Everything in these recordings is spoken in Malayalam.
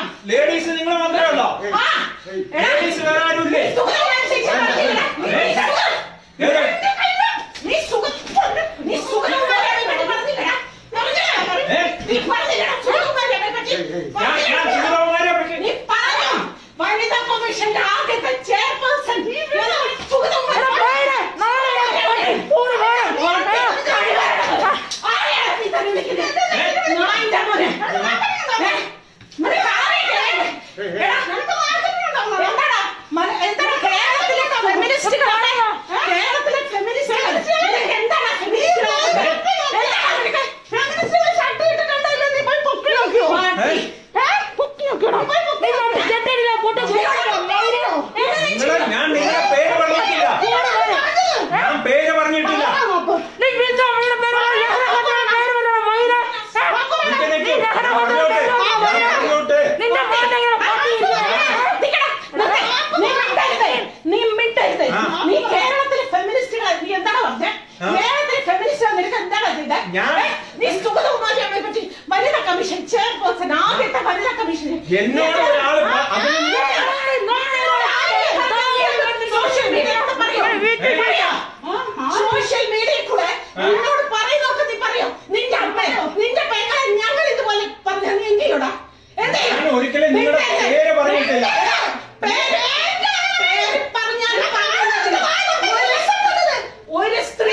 ലേഡീസ് നിങ്ങൾ മാത്രമേ ഉള്ളോ ആ. എടാ, ലേഡീസ് വേറെ ആരുമില്ലേ സുഖം ശിക്ഷ പറഞ്ഞില്ലടാ. നീ സുഖം. ഏത്? നീ സുഖം നീ സുഖം പറഞ്ഞില്ലടാ. പറഞ്ഞില്ലടാ. ഏ? നീ പറഞ്ഞില്ലടാ സുഖകുമാരിയെ പറ്റി. ഞാൻ ഞാൻ പറഞ്ഞില്ലടാ. സുഗതകുമാരിയെ പറ്റി നീ പറഞ്ഞു വനിതാ കമ്മീഷന്റെ ആദ്യത്തെ ചെയർപേഴ്സൺ സുഗതകുമാരി ആരെയാണ് നീ തന്നെ വിളിക്കുന്നത്? നായിന്റെ മോനെ. ഏ? നിനക്ക് ആരെയാണ്? എടാ, എന്താടാ? മന- എന്താടാ കേരളത്തിലെ ഫെമിനിസ്റ്റുകളാണ്? കേരളത്തിലെ ഫെമിനിസ്റ്റുകൾ. നിനക്ക് എന്താണ് ഫെമിനിസ്റ്റുകൾ? എന്താണ് നിനക്ക്? ഫെമിനിസ്റ്റുകൾ ഷർട്ട് ഇട്ടിട്ടുണ്ടല്ലോ, നീ പോയി പൊക്കി നോക്കിയോ? ഏ? ഏ? പൊക്കി നോക്കിയോടാ? പോയി പൊക്കി നോക്കിയോ? നിങ്ങള് ഞാൻ നിങ്ങളുടെ പേര് പറഞ്ഞിട്ടില്ല ഞാൻ പേര് പറഞ്ഞിട്ടില്ല നിക്ക് നിക്ക്. ഞാൻ പറഞ്ഞോട്ടെ ഞാൻ പറഞ്ഞോട്ടെ നിന്റെ മോന്റെ ഇങ്ങനെ പട്ടി നീ മിണ്ടരുത്. നീ മിണ്ടരുത്. ആ. നീ കേരളത്തിലെ ഫെമിനിസ്റ്റുകൾ നീ എന്താണ് പറഞ്ഞേ ആ. കേരളത്തിലെ ഫെമിനിസ്റ്റ് നിനക്ക് എന്താണ് ചെയ്തേ ഞാൻ- ഏ? നീ സുഗതകുമാരിയെ പറ്റി വനിതാ കമ്മീഷൻ ചെയർപേഴ്സൺ ആദ്യത്തെ വനിതാ കമ്മീഷൻ എന്നോട് ഒരാള് പ- അതിന് സോഷ്യൽ മീഡിയയിലൂടെ പറയോ വീട്ടിൽ പറയോ? സോഷ്യൽ മീഡിയയിൽ കൂടെ എന്നോട് പറയുന്നൊക്കെ നീ പറയോ നിന്റെ അമ്മ നിന്റെ പെങ്ങളെ ഞങ്ങൾ ഇതുപോലെ പറഞ്ഞ നീ എന്ത് ചെയ്യൂടാ എന്ത് ചെയ്യും? ഞാൻ ഒരിക്കലും നിങ്ങളുടെ പേര് പറഞ്ഞിട്ടില്ല പേര് പേര് പറഞ്ഞാൽ ഒരു സ്ത്രീ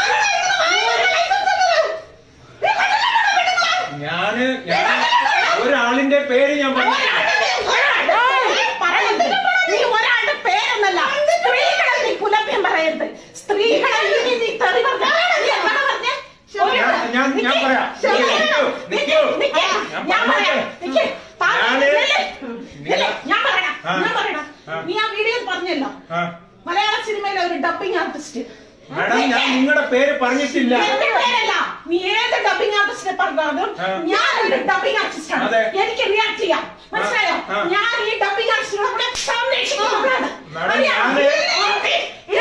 ഞാന് ഞാൻ ഒരാളിന്റെ പേര് ഞാൻ പറഞ്ഞു നീ ഒരാളുടെ പേരൊന്നല്ല സ്ത്രീകളെ നീ പുലഭ്യം പറയരുത് സ്ത്രീകളെ ഇനി നീ തെറി പറഞ്ഞാ നീ എന്താണ് പറഞ്ഞേ? ഒരു- ഞാൻ- ഞാൻ- ഞാൻ നിക്ക്, പറയാം. ശരി. നിക്കൂ, നിക്കൂ. നിക്ക്, ഞാൻ ഞാൻ പറയാം. പറഞ്ഞോട്ടെ. നിക്ക്, താ- ഞാന് നില്ല്. നില്ല്, നിങ്ങളെ- ഞാൻ പറയാം ആ. ഞാൻ പറയാം ആ. നീ ആ വീഡിയോയിൽ പറഞ്ഞല്ലോ ആ. മലയാള സിനിമയിലെ ഒരു ഡബിംഗ് ആർട്ടിസ്റ്റ് മാഡം ഞാൻ നിങ്ങളുടെ പേര് പറഞ്ഞിട്ടില്ല എന്റെ പേരല്ല നീ ഏത് ഡബിംഗ് ആർട്ടിസ്റ്റിനെ പറഞ്ഞാലും ആ. ഞാൻ ഒരു ഡബിംഗ് ആർട്ടിസ്റ്റ് ആണ് അതെ. എനിക്ക് റിയാക്ട് ചെയ്യാം മനസ്സിലായോ ആ. ഞാൻ ഈ ഡബിംഗ് ആർട്ടിസ്റ്റിനെ കൂടെ സംരക്ഷിക്കുന്നവരാണ് മാഡം, അറിയാം? ഞാന് നീ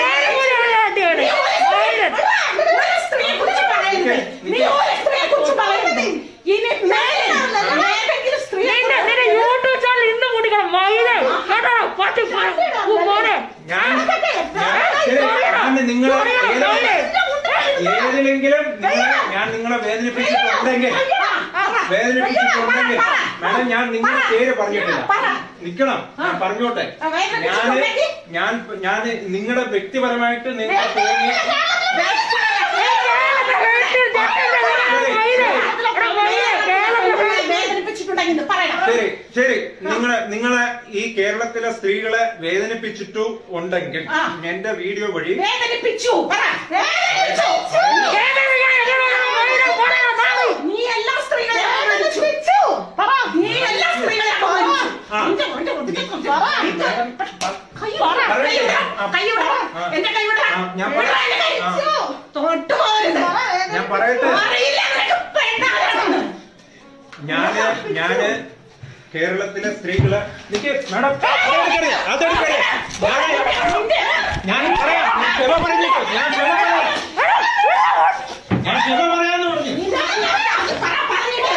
ഒരു- ഒരു സ്ത്രീയെ കുറിച്ച് പറയരുത്. നീ ഒരു സ്ത്രീയെ കുറിച്ച് പറയരുത്. ഇനി മേലെ ഏതെങ്കിലും സ്ത്രീയെ നിന്റെ നിന്റെ യൂട്യൂബ് ചാനൽ ഇന്ന് കൂട്ടിക്കണം മൈദ കേട്ടോ പട്ടി മോനെ ഞാൻ ഞാൻ ശരി, ഞാൻ നിങ്ങളെ ഏതെങ്കിലും ഏതിലെങ്കിലും നിങ്ങളെ ഞാൻ നിങ്ങളെ വേദനിപ്പിച്ചിട്ടുണ്ടെങ്കിൽ വേദനിപ്പിച്ചിട്ടുണ്ടെങ്കിൽ മാഡം ഞാൻ നിങ്ങളുടെ പേര് പറഞ്ഞിട്ടില്ല നിക്കണം ഞാൻ പറഞ്ഞോട്ടെ ഞാന് ഞാൻ ഞാൻ നിങ്ങളുടെ വ്യക്തിപരമായിട്ട് നിങ്ങൾ തോന്നിയ വേദനിപ്പിച്ചിട്ടുണ്ടെങ്കിൽ പറയണം ശരി ശരി നിങ്ങളെ നിങ്ങളെ ഈ കേരളത്തിലെ സ്ത്രീകളെ വേദനിപ്പിച്ചിട്ടു ഉണ്ടെങ്കിൽ ആ. എന്റെ വീഡിയോ വഴി വേദനിപ്പിച്ചു പറ വേദനിപ്പിച്ചു നീ എല്ലാ സ്ത്രീകളെ വേദനിപ്പിച്ചു പറ നീ എല്ലാ സ്ത്രീകളെ വേദനിപ്പിച്ചു ആ. നിന്റെ മോന്റെ ഒടുക്കത്തെ പറ. കൈ വിട, കൈ വിട, ആ. കൈ വിട. ആ. എന്റെ കൈ വിട. ആ, ഞാൻ വിട പറയാം. എന്റെ കൈ. ആ. തൊട്ട് പോകരുത്. ഞാൻ പറയട്ടെ അറിയില്ല നിനക്ക് പെണ്ണാരാണെന്ന്. ഞാന് ഞാന് കേരളത്തിലെ സ്ത്രീകളെ നിക്ക് മാഡം അതെടുക്കരുത്, അതെടുക്കരുത്. ഞാന് ഞാൻ പറയാം ഞാൻ ക്ഷമ പറഞ്ഞിട്ട് ഞാൻ ക്ഷമ പറയാം ഞാൻ ക്ഷമ പറയാന്ന് പറഞ്ഞു നീ ഞാൻ- ഞാൻ- അത് പറ, പറഞ്ഞിട്ട്.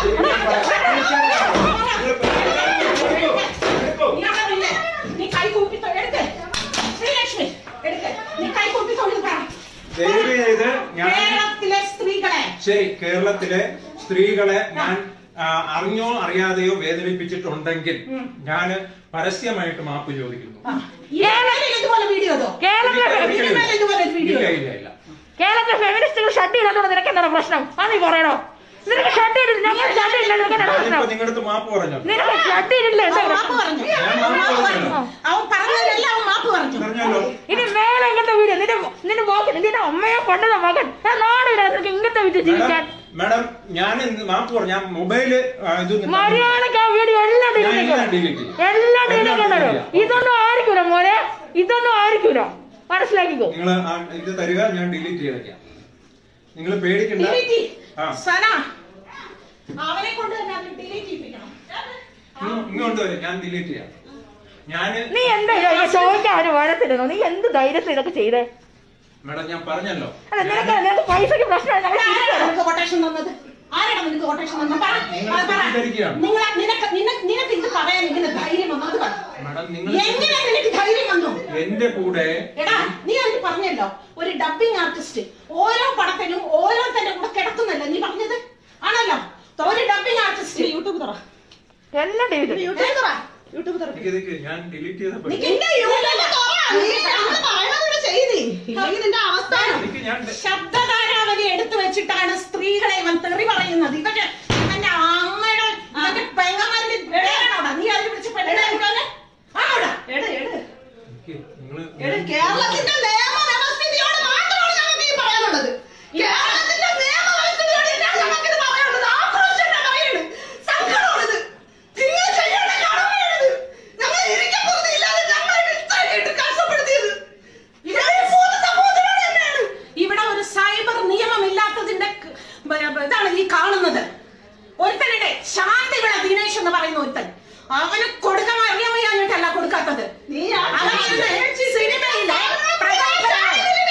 നീ അവിടെ നില്ല്. നീ കൈ കൂപ്പി തൊ- എടുക്ക്. ശ്രീലക്ഷ്മി, എടുക്ക്. നീ കൈ കൂപ്പി തൊഴുത് പറ. ദയവ് ചെയ്ത് ഞാൻ കേരളത്തിലെ സ്ത്രീകളെ ശരി കേരളത്തിലെ സ്ത്രീകളെ ഞാൻ ആ, അറിഞ്ഞോ അറിയാതെയോ വേദനിപ്പിച്ചിട്ടുണ്ടെങ്കിൽ ഞാൻ പരസ്യമായിട്ട് മാപ്പ് ചോദിക്കുന്നു ആ. ഇതുവരെ ഇതുപോലെ വീഡിയോ ഇതോ? കേരളത്തിലെ ഇതുവരെ ഇതുപോലെ വീഡിയോ ഇല്ല ഇതോ? ഇല്ല ഇല്ല കേരളത്തിലെ ഫെമിനിസ്റ്റുകൾ ഷർട്ട് ഇടാത്തോണ്ട് നിനക്ക് എന്താണ് പ്രശ്നം അത് നീ പറയണോ നിനക്ക് ഷർട്ട് ഇടില്ല ഞങ്ങൾ ഷർട്ട് ഇല്ല നിനക്ക് എന്താണ് ഞാനിപ്പോ പ്രശ്നം നിങ്ങളുടെ അടുത്ത് മാപ്പ് പറഞ്ഞു നിനക്ക് ഷർട്ട് ഇടില്ല എന്താ അവൻ മാപ്പ് പ്രശ്നം പറഞ്ഞു. ഞാൻ അവൻ മാപ്പ് മാപ്പ് പറഞ്ഞു. പറഞ്ഞു. അവൻ പറഞ്ഞതെല്ലാം അവൻ മാപ്പ് പറഞ്ഞു പറഞ്ഞല്ലോ ഇനി മേലെ ഇങ്ങനത്തെ വീഡിയോ നിന്റെ നിന്റെ മോക്ക് നിന്റെ അമ്മയെ കൊണ്ടത മകൻ ഞാൻ നാടില്ല നിനക്ക് ഇങ്ങനത്തെ വിറ്റ് ജീവിക്കാൻ മാഡം ഞാൻ ഇന്ന് മാപ്പ് പറഞ്ഞു ഞാൻ മൊബൈല് ആ, ഇത് മര്യാദക്ക് ആ വീഡിയോ എല്ലാം ഞാൻ ഡിലീറ്റ് എല്ലാം delete ചെയ്യണം ചെയ്യും. എല്ലാം ഡിലീറ്റ് എല്ലാം ചെയ്യണോ delete ചെയ്യാം. ഇതൊന്നും ആയിരിക്കൂല മോനെ ഇതൊന്നും ആയിരിക്കൂല മനസ്സിലാക്കിക്കോ നിങ്ങൾ ഇത് തരിക ഞാൻ ഡിലീറ്റ് ചെയ്തേക്കാം നിങ്ങൾ പേടിക്കണ്ട ഡിലീറ്റ് ആ. സന അവനെ കൊണ്ട് തന്നെ അത് ഡിലീറ്റ് ചെയ്യിപ്പിക്കണം ഇങ്ങ് ഇങ്ങോട്ട് വരും ഞാൻ ഡിലീറ്റ് ചെയ്യാം ഞാന് നീ എന്താ ഇതൊക്കെ ചോദിക്കാൻ അവന് വഴത്തിരുന്നു നീ എന്ത് ധൈര്യത്തിൽ ഇതൊക്കെ ചെയ്തേ മാഡം ഞാൻ പറഞ്ഞല്ലോ അല്ല നിനക്ക് നിനക്ക് പൈസക്ക് പ്രശ്നമാണ് ഞങ്ങൾ ആരാണ് തിരിച്ചു നിനക്ക് കൊട്ടേഷൻ തന്നത് ആരാണ് നിനക്ക് കൊട്ടേഷൻ തന്നത് പറ നിങ്ങൾ അത് പറ. തെറ്റിദ്ധരിക്കുകയാണ്. നിങ്ങളെ- നിനക്ക് നിനക്ക് നിനക്ക് ഇത് എന്റെ കൂടെ എടാ നീ എനിക്ക് പറഞ്ഞല്ലോ ഒരു ഡബിങ് ആർട്ടിസ്റ്റ് ഓരോ പടത്തിനും ഓരോരുത്തരുടെ കൂടെ കിടക്കുന്നല്ലേ നീ പറഞ്ഞത് ആണല്ലോ ഒരു ഡബിങ് ആർട്ടിസ്റ്റ് യൂട്യൂബ് തുറ എല്ലാം ഡിലീറ്റ് യൂട്യൂബ് തുറ യൂട്യൂബ് തുറ നിക്ക് നിക്ക്, ഞാൻ ഡിലീറ്റ് ചെയ്ത നീ എന്റെ യൂട്യൂബ് തുറ നീ നമ്മള് പറയണത് ചെയ്തി ഇല്ലെങ്കിൽ നിന്റെ അവസ്ഥ എനിക്ക് ഞാൻ ശബ്ദധാരാവലി എടുത്തു വെച്ചിട്ടാണ് സ്ത്രീകളെ ഇവൻ തെറി പറയുന്നത് ഇവന്റെ ഇവന്റെ അമ്മയുടെ ഇവന്റെ പെങ്ങന്മാരുടെ പേരാണോടാ നീ അതിൽ വിളിച്ച് പെണ്ണായിട്ടാണ് ആണോടാ എട് എട് എനിക്ക് നിങ്ങള് എട് കേരളത്തിന്റെ നിയമവ്യവസ്ഥിതിയോട് മാത്രമാണ് ഞങ്ങൾക്ക് ഈ പറയാനുള്ളത് കേരളത്തിന്റെ നിയമവ്യവസ്ഥിതിയോട് ഇതാണ് ഞങ്ങൾക്ക് ഇത് പറയാനുള്ളത് ആക്രോശം പറയുന്നത് സങ്കടമാണിത് നിങ്ങൾ ചെയ്യേണ്ട കടമയാണിത് ഞങ്ങൾ ഇരിക്കപ്പുറത്ത് ഇല്ലാതെ ഞങ്ങളെ ഇത്രയായിട്ട് കഷ്ടപ്പെടുത്തിയത് ഇവിടെ ഈ മൂന്ന് സമൂഹത്തിനോട് തന്നെയാണ് ഇവിടെ ഒരു സൈബർ നിയമം ഇല്ലാത്തതിന്റെ ക- ബ- ബ- ഇതാണ് ഈ കാണുന്നത് ഒരുത്തനുടെ ശാന്തി വിള ദിനേശ് എന്ന് പറയുന്ന ഒരുത്തൻ അവന് കൊടുക്കാൻ അറിയാൻ വയ്യാഞ്ഞിട്ടല്ല കൊടുക്കാത്തത് അവനാണ് സിനിമയിലെ പ്രഗത്ഭനായ-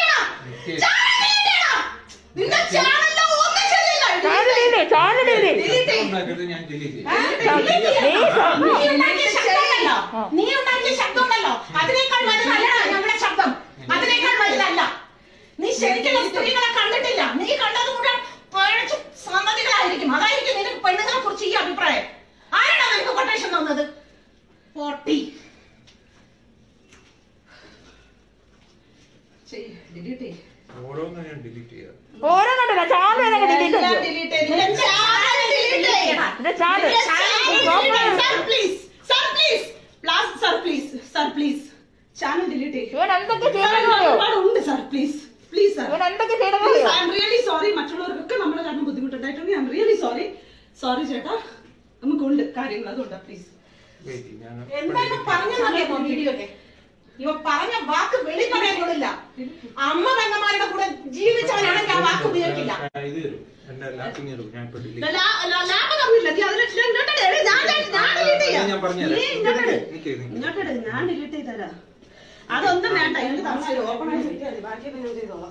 നിന്റെ ചാനലിലെ ഒന്നും ശരിയല്ല. ചാനലില്ലേ ചാനലില്ലേ ഉണ്ടാക്കരുത് ഞാൻ ഡിലീറ്റ് ചെയ്യും നീ ഉണ്ടാക്കിയ ശബ്ദമുണ്ടല്ലോ. നീ ഉണ്ടാക്കിയ ശബ്ദമുണ്ടല്ലോ അതിനേക്കാൾ വലുതല്ലടാ ഞങ്ങളുടെ ശബ്ദം അതിനേക്കാൾ വലുതല്ല നീ ശരിക്കുള്ള സ്ത്രീകളെ കണ്ടിട്ടില്ല നീ കണ്ടത് മുഴുവൻ പഴച്ച സന്തതികളായിരിക്കും അതായിരിക്കും നിനക്ക് പെണ്ണുങ്ങളെ കുറിച്ച് ഈ അഭിപ്രായം ആരാണ് നിനക്ക് കൊട്ടേഷൻ തന്നത് പൊട്ടി ഓരോന്നും ഞാൻ ഡിലീറ്റ് ചെയ്ത ഓരോ കണ്ടില്ല ചാനൽ ഡിലീറ്റ് ചെയ്യോ എന്റെ ചാനൽ ചാനൽ ഡിലീറ്റ് ഇവൻ എന്തൊക്കെ ചെയ്യണമെന്നറിയോ ഉണ്ട് സാർ പ്ലീസ് പ്ലീസ് സാർ ഇവൻ എന്തൊക്കെ ചെയ്യണമെന്നറിയോ ഐ എം റിയലി സോറി മറ്റുള്ളവർക്കൊക്കെ നമ്മുടെ കാരണം ബുദ്ധിമുട്ടുണ്ടായിട്ടുണ്ട് I am really sorry sorry ചേട്ടാ നമുക്കുണ്ട് കാര്യങ്ങൾ അതുകൊണ്ടാ പ്ലീസ് വെയിറ്റ് ഞാൻ എന്തൊക്കെ പറഞ്ഞെന്നറിയാമോ വീഡിയോയില് ഇവ പറഞ്ഞ വാക്ക് വെളി പറയാൻ കൊള്ളില്ല അമ്മ പെങ്ങന്മാരുടെ കൂടെ ജീവിച്ചവനാണെങ്കിൽ ആ വാക്ക് ഉപയോഗിക്കില്ല ആ, ഇത് തരും എന്റെ ലാപ്പിംഗ് തരും ഞാൻ ഇപ്പൊ ഡിലീറ്റ് ലാ- ലാ- ലാഭം തന്നില്ല. നീ അതില് ഞാൻ ഇങ്ങോട്ട് ഇട്. എടീ, ഞാൻ- ഞാൻ- ഞാൻ delete ചെയ്യാം. ഞാൻ പറഞ്ഞുതരാം. നീ ഇങ്ങോട്ട് ഇട്. നിക്ക്, നിക്ക്. ഇങ്ങോട്ട് ഇട്. ഞാൻ delete ചെയ്ത് തരാം. അതൊന്നും വേണ്ട എനിക്ക് തന്നാലും ഓപ്പൺ ആയി കിട്ടിയാൽ മതി. ബാക്കിയൊക്കെ ഞാൻ ചെയ്തോളാം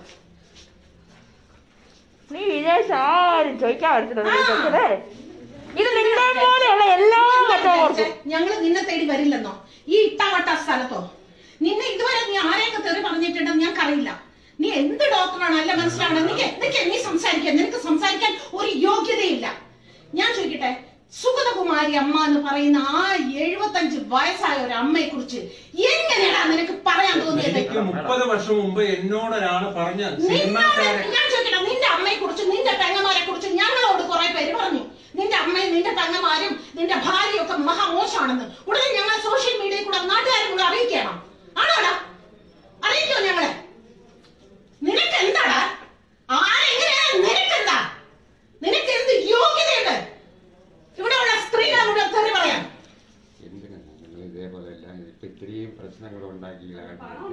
നീ വിചാരിച്ച ആരും ചോദിക്കാൻ പറ്റത്തില്ല ഇത് നിങ്ങളെ പോലെയുള്ള എല്ലാ കച്ചവടം ഞങ്ങള് നിന്നെ തേടി വരില്ലെന്നോ ഈ ഇട്ടവട്ട സ്ഥലത്തോ നിന്നെ ഇതുവരെ നീ ആരെയൊക്കെ തെറി പറഞ്ഞിട്ടുണ്ടെന്ന് ഞങ്ങൾക്കറിയില്ല നീ എന്ത് ഡോക്ടറാണ് അല്ല മനസ്സിലാവണം നിനക്ക് നിനക്ക് നീ സംസാരിക്കാൻ നിനക്ക് സംസാരിക്കാൻ ഒരു യോഗ്യതയില്ല ഞാൻ ചോദിക്കട്ടെ സുഗതകുമാരി അമ്മ എന്ന് പറയുന്ന ആ എഴുപത്തഞ്ച് വയസ്സായ ഒരു അമ്മയെ കുറിച്ച് എങ്ങനെയാടാ നിനക്ക് പറയാൻ തോന്നിയത് എനിക്ക് മുപ്പത് വർഷം മുമ്പ് എന്നോട് ഒരാള് പറഞ്ഞ നിന്നോട് സിനിമാക്കാരെ ഞാൻ ചോദിക്കട്ടെ നിന്റെ അമ്മയെ കുറിച്ച് നിന്റെ പെങ്ങന്മാരെ കുറിച്ച് ഞങ്ങളോട് കുറെ പേര് പറഞ്ഞു നിന്റെ അമ്മയും നിന്റെ പെങ്ങന്മാരും നിന്റെ ഭാര്യയും ഒക്കെ മഹാമോശമാണെന്ന് ഉടനെ ഞങ്ങൾ സോഷ്യൽ മീഡിയയിൽ കൂടെ നാട്ടുകാരും കൂടെ അറിയിക്കണം ആണോടാ അറിയിക്കോ ഞങ്ങളെ നിനക്ക് എന്താടാ ആരെങ്ങനെയാ നിനക്കെന്താ നിനക്ക് എന്ത് യോഗ്യതയുണ്ട് ഇവിടെയുള്ള സ്ത്രീകളെ മുഴുവൻ തെറി പറയാൻ എന്തിനാണ് നിങ്ങൾ ഇതേപോലെ എല്ലാം ഇപ്പൊ ഇത്രയും പ്രശ്നങ്ങൾ ഉണ്ടാക്കിയില്ല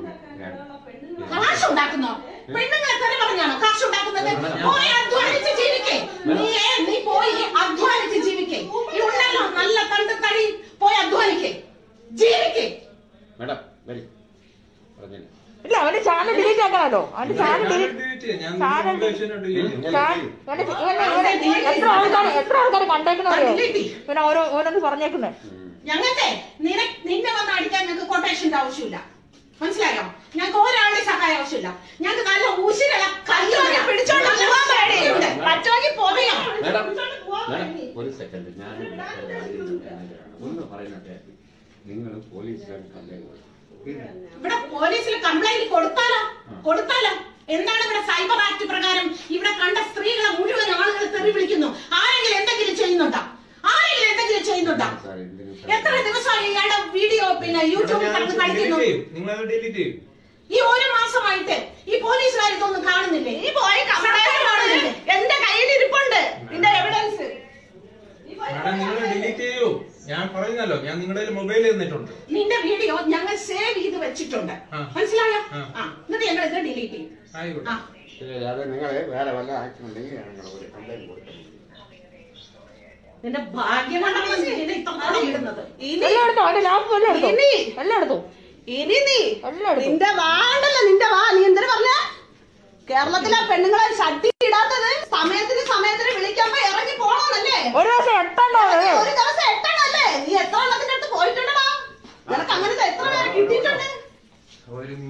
കാശ് ഉണ്ടാക്കുന്നോ പെണ്ണുങ്ങളെ തെറി പറഞ്ഞാണോ കാശ് ഉണ്ടാക്കുന്നത് പോയി അധ്വാനിച്ച് ജീവിക്കേ നീ നീ പോയി അധ്വാനിച്ച് ജീവിക്കേ ഈ ഉണ്ടല്ലോ നല്ല തണ്ട് തടി പോയി അധ്വാനിക്കേ ജീവിക്കേ മേഡം വരി പറഞ്ഞില്ല ഇല്ല അവന്റെ ചാനൽ ഡിലീറ്റ് ആക്കണല്ലോ അവന്റെ ചാനൽ ഞാൻ ഡിലീറ്റ് delete ചെയ്യാം. ഞാൻ ചാനൽ നിങ്ങളുടെ ഉപദേശിനെ delete ചെയ്യാം. ഇവന്റെ ഇവനെ ഇവനെ എത്ര ആൾക്കാർ എത്ര ആൾക്കാർ കണ്ടേക്കുന്നറിയോ പിന്നെ ഓരോ ഓരോന്ന് പറഞ്ഞേക്കുന്നേ ഞങ്ങൾക്ക് നിന നിന്നെ വന്ന് അടിക്കാൻ ഞങ്ങൾക്ക് കൊട്ടേഷന്റെ ആവശ്യമില്ല മനസ്സിലായോ ഞങ്ങൾക്ക് ഒരാളുടെ സഹായം ആവശ്യമില്ല ഞങ്ങൾക്ക് നല്ല ഉശിരല കയ്യോടെ പിടിച്ചോണ്ട് പോകാൻ പേടിയുണ്ട് പറ്റുമെങ്കിൽ പോകയോ മേഡം മേഡം ഒരു സെക്കൻഡ് ഞാൻ ഒന്ന് പറയുന്നത് നിങ്ങൾ പോലീസിലാണ് കംപ്ലൈന്റ് കൊടുക്കും ഇവിടെ പോലീസിൽ കംപ്ലൈന്റ് കൊടുത്താലോ കൊടുത്താലോ എന്താണ് ഇവിടെ സൈബർ ആക്ട് പ്രകാരം ഇവിടെ കണ്ട സ്ത്രീകളെ മുഴുവൻ ആളുകൾ തെറി വിളിക്കുന്നു ആരെങ്കിലും എന്തെങ്കിലും ചെയ്യുന്നുണ്ടോ ആരെങ്കിലും എന്തെങ്കിലും ചെയ്യുന്നുണ്ടോ സാർ എന്തിനും എത്ര ദിവസമായി ഇയാളുടെ വീഡിയോ പിന്നെ യൂട്യൂബിൽ ഞാൻ കണ്ട് delete കളിക്കുന്നു ചെയ്യും. നിങ്ങളത് ഡിലീറ്റ് ചെയ്യും ഈ ഒരു മാസമായിട്ട് ഈ പോലീസുകാർ ഇതൊന്നും കാണുന്നില്ലേ ഈ പോയി കാണുന്നില്ലേ എന്റെ കയ്യിൽ ഇരിപ്പുണ്ട് ഇതിന്റെ എവിഡൻസ് മാഡം നിങ്ങൾ ഡിലീറ്റ് ചെയ്യൂ ഞാൻ പറയുന്നല്ലോ ഞാൻ നിങ്ങളുടെ മൊബൈൽ തന്നിട്ടുണ്ട് നിന്റെ വീഡിയോ ഞങ്ങൾ സേവ് ചെയ്ത് വെച്ചിട്ടുണ്ട് ആ. മനസ്സിലായോ ആ. ആ എന്നിട്ട് ഞങ്ങൾ ഇത് ഡിലീറ്റ് ചെയ്യും ആയിക്കോട്ടെ ആ ശരി, അത് നിങ്ങൾ വേറെ വല്ല ആക്ഷൻ ഉണ്ടെങ്കിൽ ഞങ്ങൾ ഒരു കംപ്ലൈന്റ് കൊടുക്കണം നിന്റെ ഭാഗ്യം കൊണ്ടാണ് നിന്നെ ഇത്ര ഇടുന്നത് എല്ലാം എടുത്തോ അവന്റെ ലാഭം എല്ലാം എടുത്തോ ഇനി. എല്ലാം എടുത്തോ ഇനി നീ എല്ലാം എടുത്തോ നിന്റെ വാണ്ടല്ല നിന്റെ വാ നീ എന്തിനു പറഞ്ഞ കേരളത്തിലെ പെണ്ണുങ്ങളെ ഷട്ടി ഇടാത്തത് സമയത്തിന് സമയത്തിന് വിളിക്കുമ്പോ ഇറങ്ങി പോണോന്നല്ലേ ഒരു ദിവസം എട്ടെണ്ണോ ഒരു ദിവസം എട്ടെണ്ണല്ലേ നീ എത്ര എണ്ണത്തിന്റെ അടുത്ത് പോയിട്ടുണ്ടോ നിനക്ക് അങ്ങനത്തെ എത്ര പേരെ കിട്ടിയിട്ടുണ്ട് ഒരു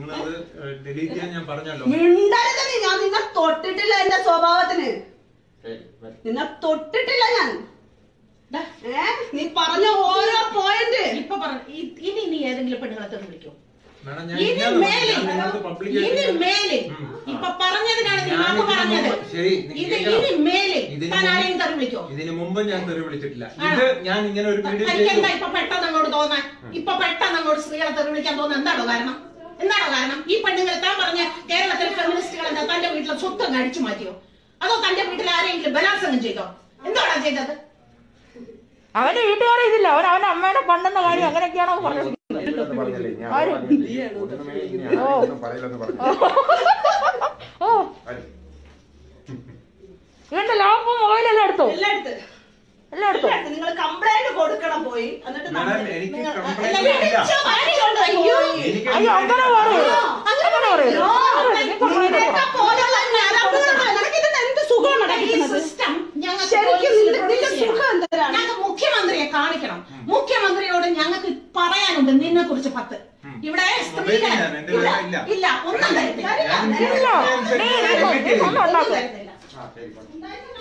ഡിലീറ്റ് ചെയ്യാൻ ഞാൻ പറഞ്ഞല്ലോ മിണ്ടരുത് നീ ഞാൻ നിന്നെ തൊട്ടിട്ടില്ല എന്റെ സ്വഭാവത്തിന് ശരി, വരും. നിന്നെ തൊട്ടിട്ടില്ല ഞാൻ ദാ, ഏ നീ പറഞ്ഞ ഓരോ പോയിന്റ് ഇപ്പൊ പറ ഇ- ഇനി നീ ഏതെങ്കിലും പെണ്ണുങ്ങളെ തെറി വിളിക്കോ മാഡം ഞാൻ ഇനി ഇല്ലാതെ മേലിൽ ഞാൻ നിങ്ങളോട് public ഇനി ആയിട്ട് മേലിൽ ഉം. ഇപ്പൊ പറഞ്ഞതിനാണ് നീ ഞാൻ മാപ്പ് ഇതിന് പറഞ്ഞത് മുമ്പ് ശരി, നീ ഇത് കേൾക്കണം. ഇനി മേലിൽ ഇതിന് താൻ മുമ്പ് ആരെയും തെറി വിളിക്കോ ഇതിന് മുമ്പ് ഞാൻ തെറി വിളിച്ചിട്ടില്ല ആണോ? ഇത് ഞാൻ ഇങ്ങനെ ഒരു വീഡിയോ തനിക്ക് ചെയ്തു എന്താ ഇപ്പൊ പെട്ടെന്ന് അങ്ങോട്ട് തോന്നാൻ ഇപ്പൊ പെട്ടെന്ന് അങ്ങോട്ട് സ്ത്രീകളെ തെറി വിളിക്കാൻ തോന്നുന്നത് എന്താണോ കാരണം എന്താണോ കാരണം ഈ പെണ്ണുങ്ങൾ താൻ പറഞ്ഞ കേരളത്തിലെ ഫെമിനിസ്റ്റുകൾ എന്താ തന്റെ വീട്ടിലെ സ്വത്ത് അങ്ങ് അടിച്ചു മാറ്റിയോ അതോ തന്റെ വീട്ടിൽ ആരെങ്കിലും ബലാത്സംഗം ചെയ്തോ എന്താണോ ചെയ്തത് അവന്റെ വീട്ടുകാരെ ഇതില്ല അവൻ അവന്റെ അമ്മയുടെ പണ്ടെന്ന കാര്യം അങ്ങനെയൊക്കെയാണോ പറഞ്ഞത് ഇതിലൊന്നും പറഞ്ഞില്ലേ? ഞാൻ ആര്? പറഞ്ഞില്ലേ? ഒന്നുമേ ഇനി ഓ. ആരെയൊന്നും പറയില്ലെന്ന് പറഞ്ഞു. ഓ വരും. ഇവന്റെ ലാപ്പും മൊബൈലെല്ലാം എടുത്തോ എല്ലായിടത്ത് എല്ലാം എടുത്തോ നിങ്ങൾ കംപ്ലൈന്റ് കൊടുക്കണം പോയി എന്നിട്ട് മാഡം നമ്മള് എനിക്ക് നിങ്ങൾ- complaint അല്ല, ഇല്ല. വിളിച്ചോ, വാങ്ങിക്കൊണ്ട് അയ്യോ. എനിക്ക് അയ്യോ അങ്ങനെ പറയരുത് അങ്ങനെ പറയരുത് അയ്യോ, നീ complaint നിനക്ക് കൊടുക്കണം. പോലുള്ള ഞരമ്പുകളുണ്ട്. നിനക്കിത് എന്ത് സുഖമാണ് ഈ കിട്ടുന്നത്? സിസ്റ്റം ഞങ്ങൾക്ക് ശരിക്കും പോലീസിൽ നിന്റെ- produce നിന്റെ ചെയ്യണം. സുഖം എന്തരാണ്? ഞങ്ങൾക്ക് മുഖ്യമന്ത്രിയെ കാണിക്കണം മുഖ്യമന്ത്രിയോട് ഞങ്ങൾക്ക് പറയാനുണ്ട് നിന്നെ കുറിച്ച് പത്ത് ഇവിടെ സ്ത്രീകൾ മൊബൈലില്ല, എന്റെ ഇല്ല കയ്യിൽ ഇല്ല. ഇല്ല ഒന്നും തരത്തില്ല ഞാൻ തരില്ല. ഇല്ല നീ നീ നീ ഒന്നും ഒന്നും ഉണ്ടാക്കും തരത്തില്ല ആ, ശരി, പറഞ്ഞു.